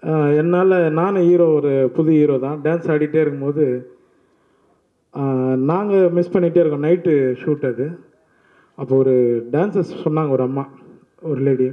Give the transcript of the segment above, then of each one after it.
என்னால் நானும் ஹீரோ ஒரு புது ஹீரோ தான் டான்ஸ் ஆடிட்டே இருக்கும்போது நாங்கள் மிஸ் பண்ணிகிட்டே இருக்கோம் நைட்டு ஷூட் அது அப்போ ஒரு டான்ஸர்ஸ் சொன்னாங்க ஒரு அம்மா ஒரு லேடி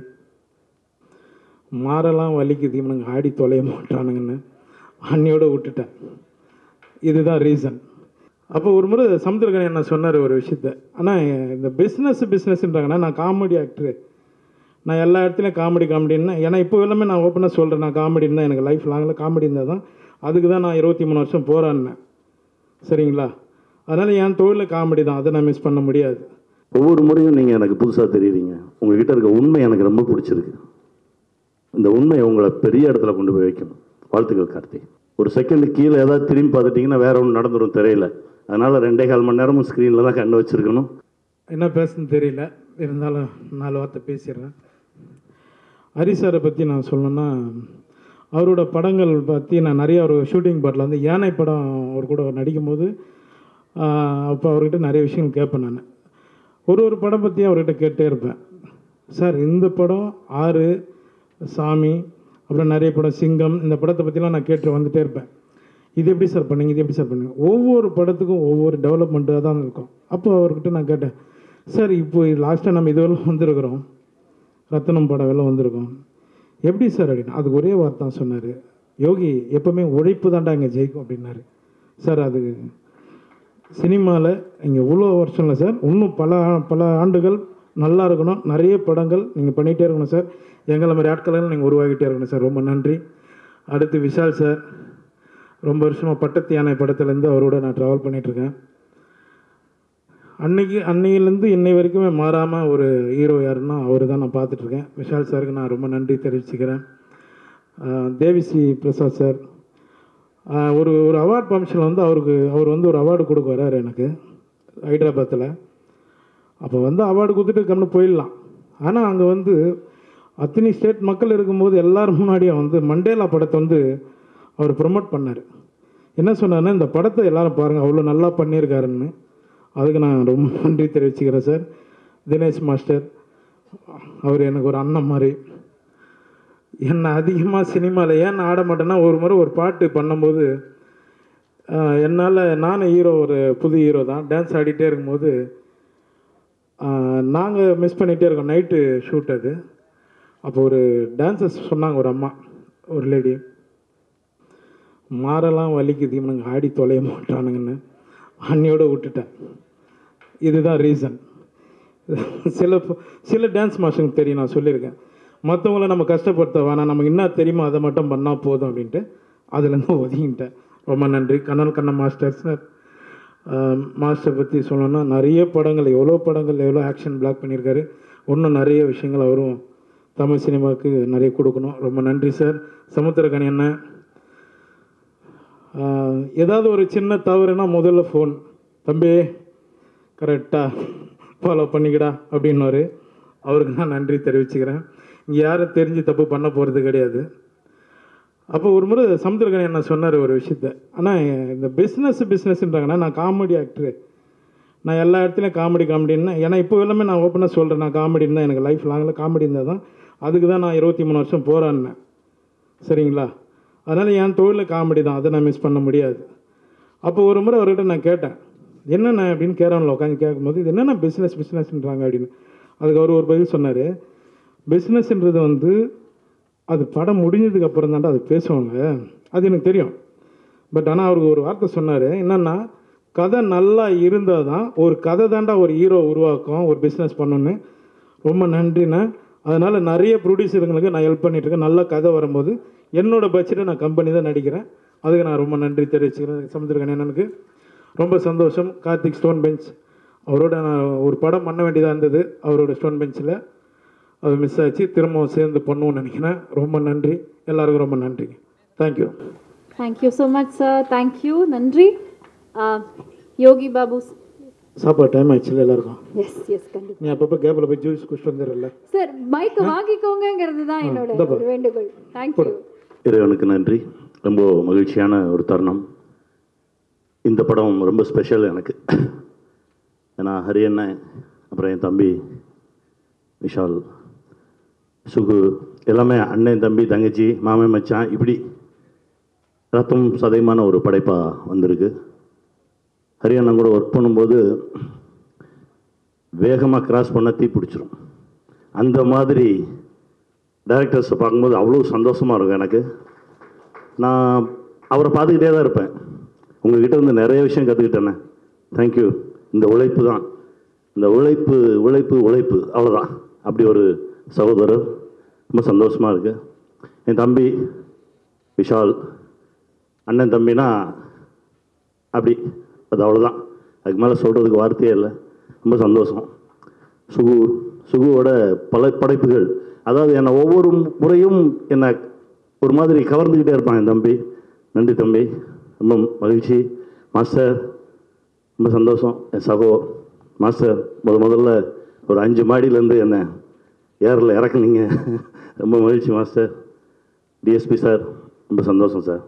மாரெல்லாம் வலிக்குது இவனுங்க ஆடி தொலைய மாட்டானுங்கன்னு அன்னியோட விட்டுட்டேன் இதுதான் ரீசன் அப்போ ஒரு முறை சமுத்திரகன் என்ன சொன்னார் ஒரு விஷயத்த ஆனால் இந்த பிஸ்னஸ் பிஸ்னஸ்ன்றாங்கன்னா நான் காமெடி ஆக்டரு நான் எல்லா இடத்துலையும் காமெடி காமெடின்னு ஏன்னா இப்போ எல்லாமே நான் ஓப்பனாக சொல்கிறேன் நான் காமெடின்னு தான் எனக்கு லைஃப் லாங்கில் காமெடி இருந்தால் தான் அதுக்கு தான் நான் இருபத்தி மூணு வருஷம் போராடினேன் சரிங்களா அதனால் என் தொழிலில் காமெடி தான் அதை நான் மிஸ் பண்ண முடியாது ஒவ்வொரு முறையும் நீங்கள் எனக்கு புதுசாக தெரியுறீங்க உங்ககிட்ட இருக்க உண்மை எனக்கு ரொம்ப பிடிச்சிருக்கு இந்த உண்மை உங்களை பெரிய இடத்துல கொண்டு போய் வைக்கும் வாழ்த்துக்கள் கார்த்தி ஒரு செகண்ட் கீழே ஏதாவது திரும்பி பார்த்துட்டிங்கன்னா வேற ஒன்று நடந்துடும் தெரியல அதனால ரெண்டே கால் மணி நேரமும் ஸ்க்ரீனில் தான் கண்ணு வச்சிருக்கணும் என்ன பேசுன்னு தெரியல இருந்தாலும் நாலு வார்த்தை பேசிடுறேன் ஹரிசாரை பற்றி நான் சொல்லணும்னா அவரோட படங்கள் பற்றி நான் நிறைய ஒரு ஷூட்டிங் பாட்டில் வந்து யானை படம் அவர் கூட நடிக்கும்போது அப்போ அவர்கிட்ட நிறைய விஷயங்கள் கேட்பேன் நான் ஒரு ஒரு படம் பற்றி அவர்கிட்ட கேட்டே இருப்பேன் சார் இந்த படம் ஆறு சாமி அப்புறம் நிறைய படம் சிங்கம் இந்த படத்தை பற்றிலாம் நான் கேட்டு வந்துட்டே இருப்பேன் இது எப்படி சார் பண்ணீங்க இது எப்படி சார் பண்ணீங்க ஒவ்வொரு படத்துக்கும் ஒவ்வொரு டெவலப்மெண்ட்டாக தான் இருக்கும் அப்போ அவர்கிட்ட நான் கேட்டேன் சார் இப்போ லாஸ்ட்டாக நம்ம இதுவெல்லாம் வந்திருக்கிறோம் ரத்தனம் படம் எல்லாம் வந்திருக்கோம் எப்படி சார் அப்படின்னு அதுக்கு ஒரே வார்த்தை தான் சொன்னார் யோகி எப்போவுமே உழைப்பு தாண்டா இங்கே ஜெயிக்கும் அப்படின்னாரு சார் அது சினிமாவில் இங்கே இவ்வளோ வருஷம் இல்லை சார் இன்னும் பல பல ஆண்டுகள் நல்லா இருக்கணும் நிறைய படங்கள் நீங்கள் பண்ணிகிட்டே இருக்கணும் சார் எங்களை மாதிரி ஆட்களெல்லாம் நீங்கள் உருவாக்கிட்டே இருக்கணும் சார் ரொம்ப நன்றி அடுத்து விஷால் சார் ரொம்ப வருஷமாக பட்டத்து யானை படத்துலேருந்து அவரோட நான் ட்ராவல் பண்ணிகிட்ருக்கேன் அன்னைக்கு அன்னையிலேருந்து இன்னை வரைக்குமே மாறாமல் ஒரு ஹீரோ யாருன்னா அவர் தான் நான் பார்த்துட்ருக்கேன் விஷால் சாருக்கு நான் ரொம்ப நன்றி தெரிவிச்சுக்கிறேன் ஆஹ் தேவிஸ்ரீ பிரசாத் சார் ஆஹ் ஒரு ஒரு அவார்ட் ஃபங்க்ஷனில் வந்து அவருக்கு அவர் வந்து ஒரு அவார்டு கொடுக்க வர்றாரு எனக்கு ஹைதராபாத்தில் அப்போ வந்து அவார்டு கொடுத்துட்டு கம்னு போயிடலாம் ஆனால் அங்கே வந்து அத்தனை ஸ்டேட் மக்கள் இருக்கும்போது எல்லாரும் முன்னாடியும் வந்து மண்டேலா படத்தை வந்து அவர் ப்ரொமோட் பண்ணார் என்ன சொன்னார்னா இந்த படத்தை எல்லாரும் பாருங்கள் அவ்வளோ நல்லா பண்ணியிருக்காருன்னு அதுக்கு நான் ரொம்ப நன்றி தெரிவிச்சுக்கிறேன் சார் தினேஷ் மாஸ்டர் அவர் எனக்கு ஒரு அண்ணன் மாதிரி என்னை அதிகமாக சினிமாவில் ஏன் நான் ஆட மாட்டேன்னா ஒரு முறை ஒரு பாட்டு பண்ணும்போது என்னால் நானும் ஹீரோ ஒரு புது ஹீரோ தான் டான்ஸ் ஆடிட்டே இருக்கும்போது நாங்கள் மிஸ் பண்ணிகிட்டே இருக்கோம் நைட்டு ஷூட் அது அப்போ ஒரு டான்ஸர்ஸ் சொன்னாங்க ஒரு அம்மா ஒரு லேடி மாரெல்லாம் வலிக்குது இவனுங்க ஆடி தொலைய மாட்டானுங்கன்னு அன்னியோட விட்டுட்டேன் இதுதான் ரீசன் சில சில டான்ஸ் மாஸ்டருக்கு தெரியும் நான் சொல்லியிருக்கேன் மற்றவங்கள நம்ம கஷ்டப்படுத்த வேணாம் நமக்கு என்ன தெரியுமோ அதை மட்டும் பண்ணால் போதும் அப்படின்ட்டு அதுலேருந்து ஒதுங்கிட்டேன் ரொம்ப நன்றி Kannan Kannan master sir master பற்றி சொல்லணும்னா நிறைய படங்கள் எவ்வளோ படங்கள் எவ்வளோ ஆக்ஷன் பிளாக் பண்ணியிருக்காரு இன்னும் நிறைய விஷயங்கள் அவரும் தமிழ் சினிமாவுக்கு நிறைய கொடுக்கணும் ரொம்ப நன்றி சார் சமுத்திரகனி அண்ணன் ஆஹ் ஏதாவது ஒரு சின்ன தவறுனா முதல்ல ஃபோன் தம்பி கரெக்டாக ஃபாலோ பண்ணிக்கடா அப்படின்னாரு அவருக்கு நான் நன்றி தெரிவிச்சுக்கிறேன் இங்கே யாரும் தெரிஞ்சு தப்பு பண்ண போகிறது கிடையாது அப்போ ஒரு முறை சமுத்திரகன் என்ன சொன்னார் ஒரு விஷயத்த ஆனால் இந்த பிஸ்னஸ் பிஸ்னஸ்ன்றாங்கன்னா நான் காமெடி ஆக்டரு நான் எல்லா இடத்துலையும் காமெடி காமெடின்னு ஏன்னா இப்போ எல்லாமே நான் ஓப்பனாக சொல்கிறேன் நான் காமெடின்னு தான் எனக்கு லைஃப் லாங்கில் காமெடி இருந்தால் தான் அதுக்கு தான் நான் இருபத்தி மூணு வருஷம் போராடினேன் சரிங்களா அதனால் என் தொழிலில் காமெடி தான் அதை நான் மிஸ் பண்ண முடியாது அப்போ ஒரு முறை அவர்கிட்ட நான் கேட்டேன் என்னென்ன அப்படின்னு கேரவனில் உட்காந்து கேட்கும்போது இது என்னென்ன பிஸ்னஸ் பிஸ்னஸ்ன்றாங்க அப்படின்னு அதுக்கு அவர் ஒரு பதில் சொன்னார் பிஸ்னஸ்ன்றது வந்து அது படம் முடிஞ்சதுக்கு அப்புறம் தாண்டா அது பேசுவாங்க அது எனக்கு தெரியும் பட் ஆனால் அவருக்கு ஒரு வார்த்தை சொன்னார் என்னென்னா கதை நல்லா இருந்தால் தான் ஒரு கதை தாண்டா ஒரு ஹீரோ உருவாக்கும் ஒரு பிஸ்னஸ் பண்ணணுன்னு ரொம்ப நன்றிண்ணே அதனால் நிறைய ப்ரொடியூசருங்களுக்கு நான் ஹெல்ப் பண்ணிகிட்ருக்கேன் நல்ல கதை வரும்போது என்னோட பட்ஜெட்டை நான் கம்பெனி தான் நடிக்கிறேன் அதுக்கு நான் ரொம்ப நன்றி தெரிவிச்சுக்கிறேன் சமுத்திரகன் அண்ணனுக்கு ரொம்ப சந்தோஷம் கார்த்திக் ஸ்டோன் பெஞ்ச் அவரோட நான் ஒரு படம் பண்ண வேண்டியதாக இருந்தது அவரோட ஸ்டோன் பெஞ்சில் அது மிஸ் ஆச்சு திரும்பவும் சேர்ந்து பண்ணுவோம்னு நினைக்கிறேன் ரொம்ப நன்றி எல்லாருக்கும் ரொம்ப நன்றி thank you thank you so much sir thank you நன்றி யோகி பாபு சாப்பாடு டைம் ஆயிடுச்சுல எல்லாருக்கும் எஸ் எஸ் கண்டிப்பாக நீ அப்பப்போ கேப்பில் போய் ஜூஸ் குடிச்சிட்டு வந்துடுறல சார் மைக் வாங்கிக்கோங்கிறது தான் என்னோட இந்தப்பா. ஒரு வேண்டுகோள் தேங்க்யூ இறைவனுக்கு நன்றி ரொம்ப மகிழ்ச்சியான ஒரு தருணம் இந்த படம் ரொம்ப ஸ்பெஷல் எனக்கு ஏன்னா ஹரி அண்ணன் அப்புறம் என் தம்பி விஷால் சுகு எல்லாமே அண்ணன் தம்பி தங்கச்சி மாமன் மச்சான் இப்படி ரத்தம் சதயமான ஒரு படைப்பாக வந்திருக்கு ஹரியானா கூட ஒர்க் பண்ணும்போது வேகமாக கிராஸ் பண்ண தீ பிடிச்சிரும் அந்த மாதிரி டைரக்டர்ஸை பார்க்கும்போது அவ்வளோ சந்தோஷமாக இருக்கும் எனக்கு நான் அவரை பார்த்துக்கிட்டே தான் இருப்பேன் உங்ககிட்ட இருந்து நிறைய விஷயம் கற்றுக்கிட்டேனே தேங்க்யூ இந்த உழைப்பு தான் இந்த உழைப்பு உழைப்பு உழைப்பு அவ்வளோதான் அப்படி ஒரு சகோதரர் ரொம்ப சந்தோஷமாக இருக்குது என் தம்பி விஷால் அண்ணன் தம்பினா அப்படி அது அவ்வளோதான் அதுக்கு மேலே சொல்கிறதுக்கு வார்த்தையே இல்லை ரொம்ப சந்தோஷம் சுகு சுகுவோட பல படைப்புகள் அதாவது என்னை ஒவ்வொரு முறையும் என்னை ஒரு மாதிரி கவர்ந்துக்கிட்டே இருப்பான் என் தம்பி நன்றி தம்பி ரொம்ப மகிழ்ச்சி மாஸ்டர் ரொம்ப சந்தோஷம் என் சகோ மாஸ்டர் முத முதல்ல ஒரு அஞ்சு மாடியிலேருந்து என்னை ஏரில் இறக்குனீங்க ரொம்ப மகிழ்ச்சி மாஸ்டர் டிஎஸ்பி சார் ரொம்ப சந்தோஷம் சார்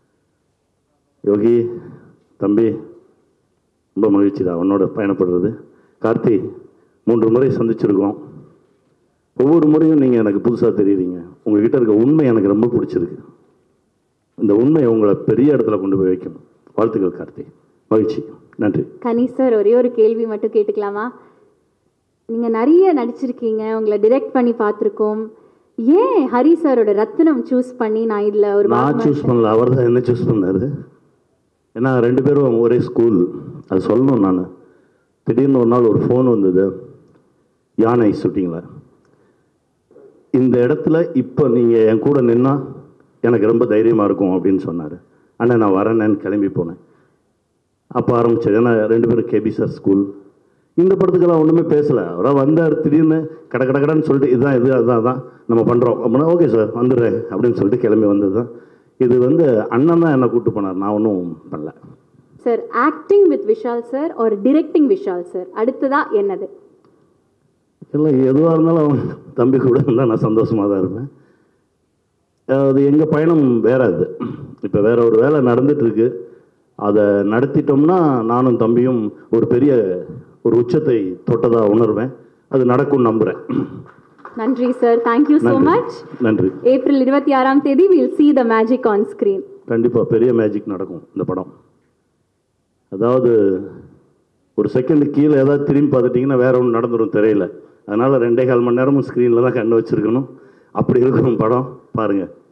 யோகி தம்பி ரொம்ப மகிழ்ச்சி தான் உன்னோட பயணப்படுறது கார்த்தி மூன்று முறை சந்திச்சிருக்கோம் ஒவ்வொரு முறையும் நீங்கள் எனக்கு புதுசாக தெரியுறீங்க உங்ககிட்ட இருக்க உண்மை எனக்கு ரொம்ப பிடிச்சிருக்கு இந்த உண்மை உங்களை பெரிய இடத்துல கொண்டு போய் வைக்கும் வாழ்த்துக்கள் கார்த்தி மகிழ்ச்சி நன்றி கனி சார் ஒரே ஒரு கேள்வி மட்டும் கேட்டுக்கலாமா நீங்கள் நிறைய நடிச்சிருக்கீங்க உங்களை டிரெக்ட் பண்ணி பார்த்துருக்கோம் ஏன் ஹரி சாரோட ரத்னம் சூஸ் பண்ணி நான் இதில் ஒரு நான் பாகமா சூஸ் பண்ணல அவர் தான் என்ன சூஸ் பண்ணாரு ஏன்னா ரெண்டு பேரும் ஒரே ஸ்கூல் அது சொல்லணும் நான் திடீர்னு ஒரு நாள் ஒரு ஃபோன் வந்தது யானை ஷூட்டிங்கில் இந்த இடத்துல இப்போ நீங்கள் என் கூட நின்னா எனக்கு ரொம்ப தைரியமாக இருக்கும் அப்படின்னு சொன்னார் அண்ணா நான் வரேன்னு கிளம்பி போனேன் அப்போ ஆரம்பிச்சது ஏன்னா ரெண்டு பேரும் கேபி சார் ஸ்கூல் இந்த படத்துக்கெல்லாம் ஒன்றுமே பேசலை அவராக வந்தார் திடீர்னு கட கட கடன்னு சொல்லிட்டு இதுதான் இது அதான் அதான் நம்ம பண்ணுறோம் அப்படின்னா ஓகே சார் வந்துடுறேன் அப்படின்னு சொல்லிட்டு கிளம்பி வந்தது தான் இது வந்து அண்ணன் தான் என்னை கூப்பிட்டு போனார் நான் ஒன்றும் பண்ணல sir acting with Vishal sir ஒரு டிரெக்டிங் விஷால் சார் அடுத்ததா என்னது இல்லை எதுவாக இருந்தாலும் அவன் தம்பி கூட இருந்தால் நான் சந்தோஷமாக தான் இருப்பேன் அது எங்கள் பயணம் வேற அது இப்போ வேற ஒரு வேலை நடந்துட்டு இருக்கு அதை நடத்திட்டோம்னா நானும் தம்பியும் ஒரு பெரிய ஒரு உச்சத்தை தொட்டதாக உணர்வேன் அது நடக்கும் நம்புகிறேன் நன்றி சார் தேங்க்யூ ஸோ நன்றி மச் நன்றி ஏப்ரல் இருபத்தி ஆறாம் தேதி will see the magic on screen கண்டிப்பாக பெரிய மேஜிக் நடக்கும் இந்த படம் அதாவது ஒரு செகண்ட் கீழே ஏதாவது திரும்பி பார்த்துட்டிங்கன்னா வேற ஒன்று நடந்துடும் திரையில அதனால் ரெண்டே கால் மணி நேரமும் ஸ்க்ரீனில் தான் கண்ணு வச்சுருக்கணும் அப்படி இருக்கும் படம் பாருங்கள்